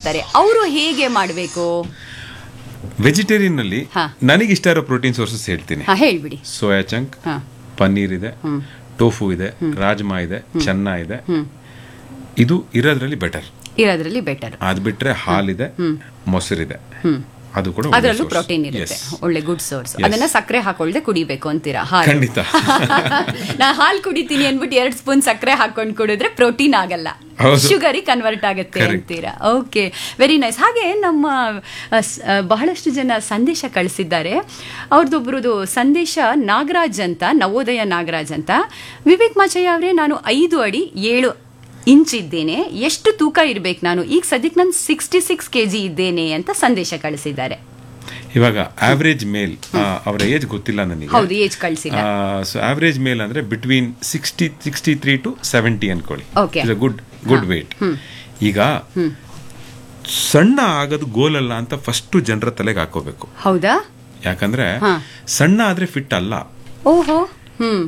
ಇರ್ತಾರೆ ಅವರು ಹೇಗೆ ಮಾಡಬೇಕು ವೆಜಿಟೇರಿಯನ್ ನಲ್ಲಿ ಹಾ. ನನಗೆ ಇಷ್ಟ ಇರೋ ಪ್ರೋಟೀನ್ ಸೋರ್ಸಸ್ ಹೇಳ್ತೀನಿ ಹಾ ಹೇಳ್ಬಿಡಿ ಸೋಯಾ ಚಂಕ್ ಹಾ ಪನ್ನೀರ್ ಇದೆ ಟೋಫು ಇದೆ ರಾಜ್ಮಾ ಇದೆ ಚೆನ್ನ ಇದೆ ಇದು ಇರೋದ್ರಲ್ಲಿ ಬೆಟರ್ ಇರೋದ್ರಲ್ಲಿ ಬೆಟರ್ ಅದ್ ಬಿಟ್ರೆ ಹಾಲಿದೆ ಮೊಸರಿದೆ ಅದು ಕೂಡ ಒಳ್ಳೆ ಅದರಲ್ಲೂ source. ಪ್ರೋಟೀನ್ ಇರುತ್ತೆ Yes. ಒಳ್ಳೆ ಗುಡ್ ಸೋರ್ಸ್ Yes. ಅದನ್ನ ಸಕ್ಕರೆ ಹಾಕೊಳ್ದೆ ಕುಡಿಬೇಕು ಅಂತೀರಾ ಹಾಲು ಖಂಡಿತ. ನಾ ಹಾಲು ಕುಡಿತೀನಿ ಅನ್ಬಿಟ್ಟು ಎರಡ್ ಸ್ಪೂನ್ ಸಕ್ಕರೆ ಹಾಕೊಂಡು ಕುಡಿದ್ರೆ ಪ್ರೋಟೀನ್ ಆಗಲ್ಲ ಹೌದು. ಶುಗರಿ ಕನ್ವರ್ಟ್ ಆಗುತ್ತೆ Correct. ಅಂತೀರಾ ಓಕೆ ವೆರಿ ನೈಸ್ ಹಾಗೆ ನಮ್ಮ ಅ, ಸ್- ಅ, ಬಹಳಷ್ಟು ಜನ ಸಂದೇಶ ಕಳಿಸಿದ್ದಾರೆ ಅವ್ರದ್ದೊಬ್ರದ್ದು ಸಂದೇಶ ನಾಗರಾಜ್ ಅಂತ ನವೋದಯ ನಾಗರಾಜ್ ಅಂತ ವಿವೇಕ್ ಮಾಚಯ್ಯ ಅವರೇ ನಾನು ಐದು ಅಡಿ ಏಳು ಇಂಚ್ ಇದ್ದೇನೆ ಎಷ್ಟು ತೂಕ ಇರ್ಬೇಕು ನಾನು ಈಗ ಸದ್ಯಕ್ಕೆ ನಾನು ಸಿಕ್ಸ್ಟಿ ಸಿಕ್ಸ್ ಕೆ ಜಿ ಇದ್ದೇನೆ ಅಂತ ಸಂದೇಶ ಕಳಿಸಿದ್ದಾರೆ ಇವಾಗ ಆವರೇಜ್ ಮೇಲ್ ಅವರ ಏಜ್ ಗೊತ್ತಿಲ್ಲ ನನಗೆ ಹೌದು ಏಜ್ ಕಳಿಸಿಲ್ಲ ಸೊ ಆವರೇಜ್ ಮೇಲ್ ಅಂದ್ರೆ between sixty sixty three to seventy ಅನ್ಕೊಳ್ಳಿ Okay. ಗುಡ್ ಗುಡ್ ವೇಟ್ ಈಗ ಸಣ್ಣ ಆಗೋದು ಗೋಲ್ ಅಲ್ಲ ಅಂತ ಫಸ್ಟ್ ಜನರ ತಲೆಗೆ ಹಾಕೋಬೇಕು ಹೌದಾ ಯಾಕಂದ್ರೆ ಹಾ. ಸಣ್ಣ ಆದ್ರೆ ಫಿಟ್ ಅಲ್ಲ ಓಹೋ ಹ್ಮ್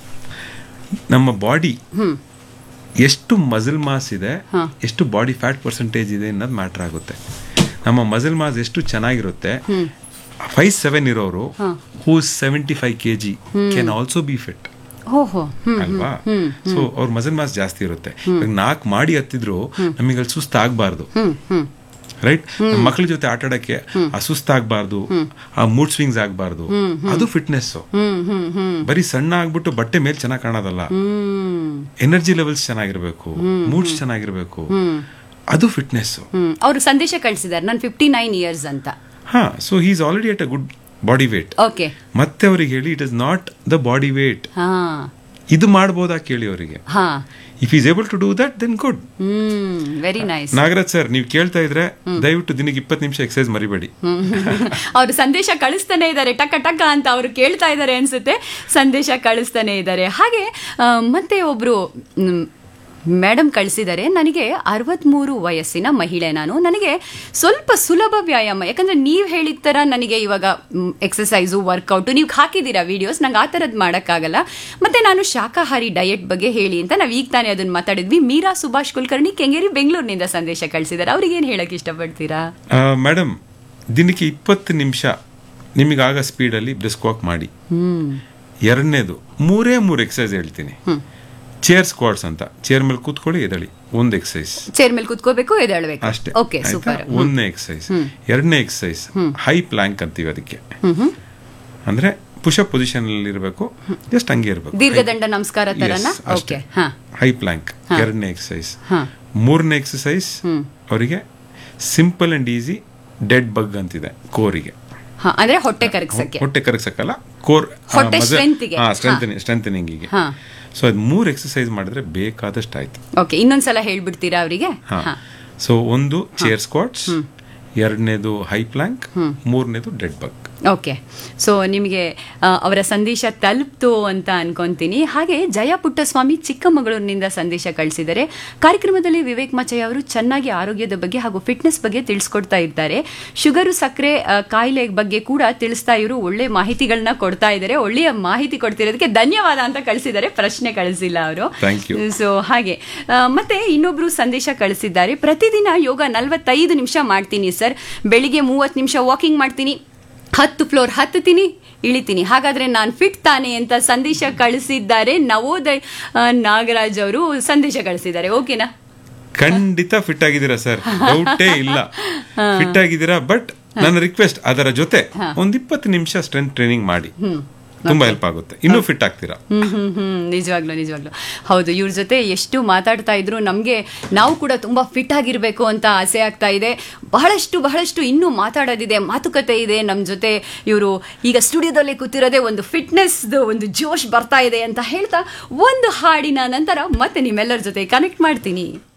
ನಮ್ಮ ಬಾಡಿ ಹ್ಮ್ ಎಷ್ಟು ಮಸಲ್ ಮಾಸ್ ಇದೆ ಹಾ. ಎಷ್ಟು ಬಾಡಿ ಫ್ಯಾಟ್ ಪರ್ಸೆಂಟೇಜ್ ಇದೆ ಅನ್ನೋದು ಮ್ಯಾಟರ್ ಆಗುತ್ತೆ ನಮ್ಮ ಮಸಲ್ ಮಾಸ್ ಎಷ್ಟು ಚೆನ್ನಾಗಿರುತ್ತೆ ಫೈವ್ ಸೆವೆನ್ ಇರೋರು who seventy five K G can also be fit ಓಹೋ ಹ್ಮ್ ಅಲ್ವಾ ಸೊ ಅವ್ರ ಮಸಲ್ ಮಾಸ್ ಜಾಸ್ತಿ ಇರುತ್ತೆ ನಾಲ್ಕು ಮಾಡಿ ಹತ್ತಿದ್ರು ನಮಗೆ ಅಲ್ಲಿ ಸುಸ್ತು ಆಗ್ಬಾರ್ದು ಹ್ಮ್ ಹ್ಮ್ ರೈಟ್ ಮಕ್ಕಳ ಜೊತೆ ಆಟ ಆಡಕ್ಕೆ ಆ ಸುಸ್ತಾಗ್ಬಾರ್ದು ಆ ಮೂಡ್ ಸ್ವಿಂಗ್ಸ್ ಆಗ್ಬಾರ್ದು ಅದು ಫಿಟ್ನೆಸ್ ಹ್ಮ್ ಹ್ಮ್ ಹ್ಮ್ ಬರೀ ಸಣ್ಣ ಆಗ್ಬಿಟ್ಟು ಬಟ್ಟೆ ಮೇಲೆ ಚೆನ್ನಾಗಿ ಕಾಣೋದಲ್ಲ ಹ್ಮ್ ಎನರ್ಜಿ ಲೆವೆಲ್ಸ್ ಚೆನ್ನಾಗಿರ್ಬೇಕು ಮೂಡ್ಸ್ ಚೆನ್ನಾಗಿರ್ಬೇಕು ಅದು ಫಿಟ್ನೆಸ್ ಹ್ಮ್ ಅವರು ಸಂದೇಶ ಕಳಿಸಿದ್ದಾರೆ ನಾನು ಫಿಫ್ಟಿ ನೈನ್ ಇಯರ್ಸ್ ಅಂತ ಹಾ so he's already at a good body weight okay ಮತ್ತೆ ಅವ್ರಿಗೆ ಹೇಳಿ it is not the body weight ಹಾ ಇದು ಮಾಡ್ಬೋದಾ ಕೇಳಿ ಅವರಿಗೆ ಹಾ if is able to do that then good hmm very nice Nagaraj sir ನೀವು ಕೇಳ್ತಾ ಇದ್ರೆ ದಯವಿಟ್ಟು ದಿನಕ್ಕೆ ಇಪ್ಪತ್ತು ನಿಮಿಷ ಎಕ್ಸರ್ಸೈಸ್ ಮರಿಬೇಡಿ ಅವರು ಸಂದೇಶ ಕಳಿಸ್ತಾನೆ ಇದ್ದಾರೆ ಟಕ ಟಕ ಅಂತ ಅವರು ಕೇಳ್ತಾ ಇದ್ದಾರೆ ಅನ್ಸುತ್ತೆ ಸಂದೇಶ ಕಳಿಸ್ತಾನೆ ಇದ್ದಾರೆ ಹಾಗೆ ಆ, ಮತ್ತೆ ಒಬ್ರು ಮೇಡಮ್ ಕಳಿಸಿದ್ದಾರೆ ನನಗೆ ಅರವತ್ಮೂರು ವಯಸ್ಸಿನ ಮಹಿಳೆ ನಾನು ನನಗೆ ಸ್ವಲ್ಪ ಸುಲಭ ವ್ಯಾಯಾಮ ಯಾಕಂದ್ರೆ ನೀವು ಹೇಳಿದ ಥರ ನನಗೆ ಇವಾಗ ಎಕ್ಸಸೈಸು ವರ್ಕೌಟು ನೀವು ಹಾಕಿದ್ದೀರಾ ವಿಡಿಯೋಸ್ ನಂಗೆ ಆ ಥರದ್ದು ಮಾಡೋಕ್ಕಾಗಲ್ಲ ಮತ್ತೆ ನಾನು ಶಾಕಾಹಾರಿ ಡಯಟ್ ಬಗ್ಗೆ ಹೇಳಿ ಅಂತ ನಾವು ಈಗ ತಾನೇ ಅದನ್ನ ಮಾತಾಡಿದ್ವಿ ಮೀರಾ ಸುಭಾಷ್ ಕುಲಕರ್ಣಿ ಕೆಂಗೇರಿ ಬೆಂಗಳೂರಿನಿಂದ ಸಂದೇಶ ಕಳಿಸಿದ್ದಾರೆ ಅವ್ರಿಗೆ ಏನು ಹೇಳಕ್ ಇಷ್ಟಪಡ್ತೀರಾ ಮೇಡಮ್ ದಿನಕ್ಕೆ ಇಪ್ಪತ್ತು ನಿಮಿಷ ನಿಮಗಾಗ ಸ್ಪೀಡಲ್ಲಿ ಬ್ರಿಸ್ಕ್ ವಾಕ್ ಮಾಡಿ ಹ್ಮ್ ಎರಡನೇದು ಮೂರೇ ಮೂರು ಎಕ್ಸಸೈಸ್ ಹೇಳ್ತೀನಿ ಚೇರ್ ಸ್ಕ್ವಾಡ್ಸ್ ಅಂತ ಚೇರ್ ಮೇಲೆ ಕೂತ್ಕೊಳ್ಳಿ ಎದಳಿ ಒಂದು ಎಕ್ಸಸೈಸ್ ಚೇರ್ ಮೇಲೆ ಕುತ್ಕೋಬೇಕು ಎದ್ದೇಳ್ಬೇಕು ಅಷ್ಟೇ ಓಕೆ ಆಯ್ತಾ? ಸೂಪರ್ ಒಂದನೇ ಎಕ್ಸಸೈಸ್ ಎರಡನೇ ಎಕ್ಸಸೈಸ್ ಹೈ ಪ್ಲಾಂಕ್ ಅಂತೀವಿ ಅದಕ್ಕೆ ಅಂದ್ರೆ ಪುಷಪ್ ಪೊಸಿಷನ್ ಅಲ್ಲಿ ಇರಬೇಕು ಜಸ್ಟ್ ಹಂಗೆ ಇರಬೇಕು ದೀರ್ಘದಂಡ ನಮಸ್ಕಾರ ತರನ ಓಕೆ ಹಾ ಹೈ ಪ್ಲಾಂಕ್ ಎರಡನೇ ಎಕ್ಸಸೈಸ್ ಹಾ. ಮೂರನೇ ಎಕ್ಸಸೈಸ್ ಅವರಿಗೆ simple and easy dead bug ಅಂತಿದೆ ಕೋರಿಗೆ ಹಾ ಅಂದ್ರೆ ಹೊಟ್ಟೆ ಕರಗ್ಸಕ್ಕೆ ಹೊಟ್ಟೆ ಕರಗ್ಸಕ್ಕಲ್ಲ ಕೋರ್ ಹೊಟ್ಟೆ strength ಗೆ. ಸ್ಟ್ರೆಂಥನಿಂಗಿಗೆ ಹಾ. ಸೊ ಅದು ಮೂರು ಎಕ್ಸಸೈಸ್ ಮಾಡಿದ್ರೆ ಬೇಕಾದಷ್ಟು ಆಯ್ತು ಓಕೆ ಇನ್ನೊಂದ್ಸಲ ಹೇಳ್ಬಿಡ್ತೀರಾ ಅವರಿಗೆ ಹಾ ಸೊ ಒಂದು ಚೇರ್ ಸ್ಕ್ವಾಟ್ಸ್ ಎರಡನೇದು ಹೈ ಪ್ಲಾಂಕ್ ಮೂರನೇದು ಡೆಡ್ ಬಗ್ ಓಕೆ ಸೊ ನಿಮಗೆ ಆ, ಅವರ ಸಂದೇಶ ತಲುಪ್ತು ಅಂತ ಅನ್ಕೊಂತೀನಿ ಹಾಗೆ ಜಯ ಪುಟ್ಟಸ್ವಾಮಿ ಚಿಕ್ಕಮಗಳೂರಿನಿಂದ ಸಂದೇಶ ಕಳಿಸಿದ್ದಾರೆ ಕಾರ್ಯಕ್ರಮದಲ್ಲಿ ವಿವೇಕ್ ಮಚಯ್ಯ ಅವರು ಚೆನ್ನಾಗಿ ಆರೋಗ್ಯದ ಬಗ್ಗೆ ಹಾಗೂ ಫಿಟ್ನೆಸ್ ಬಗ್ಗೆ ತಿಳಿಸ್ಕೊಡ್ತಾ ಇರ್ತಾರೆ ಶುಗರು ಸಕ್ಕರೆ ಆ, ಕಾಯಿಲೆ ಬಗ್ಗೆ ಕೂಡ ತಿಳಿಸ್ತಾ ಇವರು ಒಳ್ಳೆ ಮಾಹಿತಿಗಳನ್ನ ಕೊಡ್ತಾ ಇದ್ದಾರೆ ಒಳ್ಳೆಯ ಮಾಹಿತಿ ಕೊಡ್ತಿರೋದಕ್ಕೆ ಧನ್ಯವಾದ ಅಂತ ಕಳಿಸಿದ್ದಾರೆ ಪ್ರಶ್ನೆ ಕಳಿಸಿಲ್ಲ ಅವರು Thank you. ಸೊ ಹಾಗೆ ಆ, ಮತ್ತೆ ಇನ್ನೊಬ್ರು ಸಂದೇಶ ಕಳಿಸಿದ್ದಾರೆ ಪ್ರತಿದಿನ ಯೋಗ ನಲವತ್ತೈದು ನಿಮಿಷ ಮಾಡ್ತೀನಿ ಸರ್ ಬೆಳಿಗ್ಗೆ ಮೂವತ್ತು ನಿಮಿಷ ವಾಕಿಂಗ್ ಮಾಡ್ತೀನಿ ಹತ್ತು ಫ್ಲೋರ್ ಹತ್ತುತ್ತೀನಿ ಇಳಿತೀನಿ ಹಾಗಾದ್ರೆ ನಾನು ಫಿಟ್ ತಾನೆ ಅಂತ ಸಂದೇಶ ಕಳಿಸಿದ್ದಾರೆ ನವೋದಯ್ ಆ, ನಾಗರಾಜ್ ಅವರು ಸಂದೇಶ ಕಳಿಸಿದ್ದಾರೆ ಓಕೆನಾ ಖಂಡಿತ ಫಿಟ್ ಆಗಿದ್ದೀರಾ ಸರ್ ಡೌಟೇ ಇಲ್ಲ ಫಿಟ್ ಆಗಿದ್ದೀರಾ ಬಟ್ ನನ್ನ ರಿಕ್ವೆಸ್ಟ್ ಅದರ ಜೊತೆ ಒಂದ್ ಇಪ್ಪತ್ತು ನಿಮಿಷ ಸ್ಟ್ರೆಂತ್ ಟ್ರೈನಿಂಗ್ ಮಾಡಿ ತುಂಬಾ ಹೆಲ್ಪ್ ಆಗುತ್ತೆ ಇನ್ನೂ ಫಿಟ್ ಆಗ್ತೀರಾ ಹ್ಮ್ ಹ್ಮ್ ಹ್ಮ್ ನಿಜವಾಗ್ಲೂ ನಿಜವಾಗ್ಲೂ ಹೌದು ಇವ್ರ ಜೊತೆ ಎಷ್ಟು ಮಾತಾಡ್ತಾ ಇದ್ರು ನಮಗೆ ನಾವು ಕೂಡ ತುಂಬಾ ಫಿಟ್ ಆಗಿರಬೇಕು ಅಂತ ಆಸೆ ಆಗ್ತಾ ಇದೆ ಬಹಳಷ್ಟು ಬಹಳಷ್ಟು ಇನ್ನೂ ಮಾತಾಡೋದಿದೆ ಮಾತುಕತೆ ಇದೆ ನಮ್ಮ ಜೊತೆ ಇವರು ಈಗ ಸ್ಟುಡಿಯೋದಲ್ಲೇ ಕೂತಿರೋದೇ ಒಂದು ಫಿಟ್ನೆಸ್ ಒಂದು ಜೋಶ್ ಬರ್ತಾ ಇದೆ ಅಂತ ಹೇಳ್ತಾ ಒಂದು ಹಾಡಿನ ನಂತರ ಮತ್ತೆ ನಿಮ್ಮೆಲ್ಲರ ಜೊತೆ ಕನೆಕ್ಟ್ ಮಾಡ್ತೀನಿ